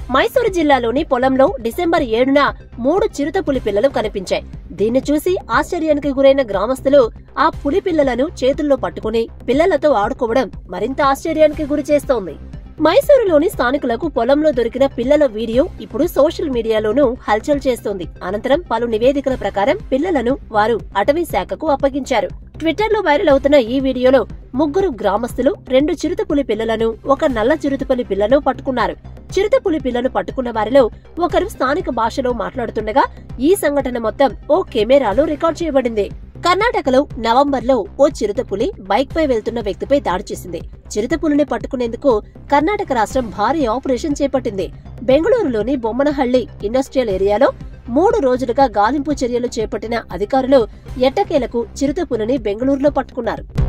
మైసూరు జిల్లాలోని పొలంలో డిసెంబర్ ఏడున మూడు చిరుత పులి పిల్లలు కనిపించాయి దీన్ని చూసి ఆశ్చర్యానికి గురైన గ్రామస్తులు ఆ పులి పిల్లలను చేతుల్లో పట్టుకుని పిల్లలతో ఆడుకోవడం మరింత ఆశ్చర్యానికి గురి చేస్తోంది మైసూరులోని స్థానికులకు పొలంలో దొరికిన పిల్లల వీడియో ఇప్పుడు సోషల్ మీడియాలోనూ హల్చల్ చేస్తోంది అనంతరం పలు నివేదికల ప్రకారం పిల్లలను వారు అటవీ శాఖకు అప్పగించారు ట్విట్టర్ లో వైరల్ అవుతున్న ఈ వీడియోలో ముగ్గురు గ్రామస్తులు రెండు చిరుతపులి పిల్లలను ఒక నల్ల చిరుతపులి పిల్లను పట్టుకున్నారు చిరుతపులి పిల్లను పట్టుకున్న వారిలో ఒకరు స్థానిక భాషలో మాట్లాడుతుండగా ఈ సంఘటన మొత్తం ఓ కెమెరాలో రికార్డ్ చేయబడింది కర్ణాటకలో నవంబర్లో ఓ చిరుతపులి బైక్ పై వెళ్తున్న వ్యక్తిపై దాడి చేసింది చిరుతపులిని పట్టుకునేందుకు కర్ణాటక రాష్ట్రం భారీ ఆపరేషన్ చేపట్టింది బెంగళూరులోని బొమ్మనహళ్లి ఇండస్ట్రియల్ ఏరియాలో మూడు రోజులుగా గాలింపు చర్యలు చేపట్టిన అధికారులు ఎట్టకేలకు చిరుతపులిని బెంగళూరులో పట్టుకున్నారు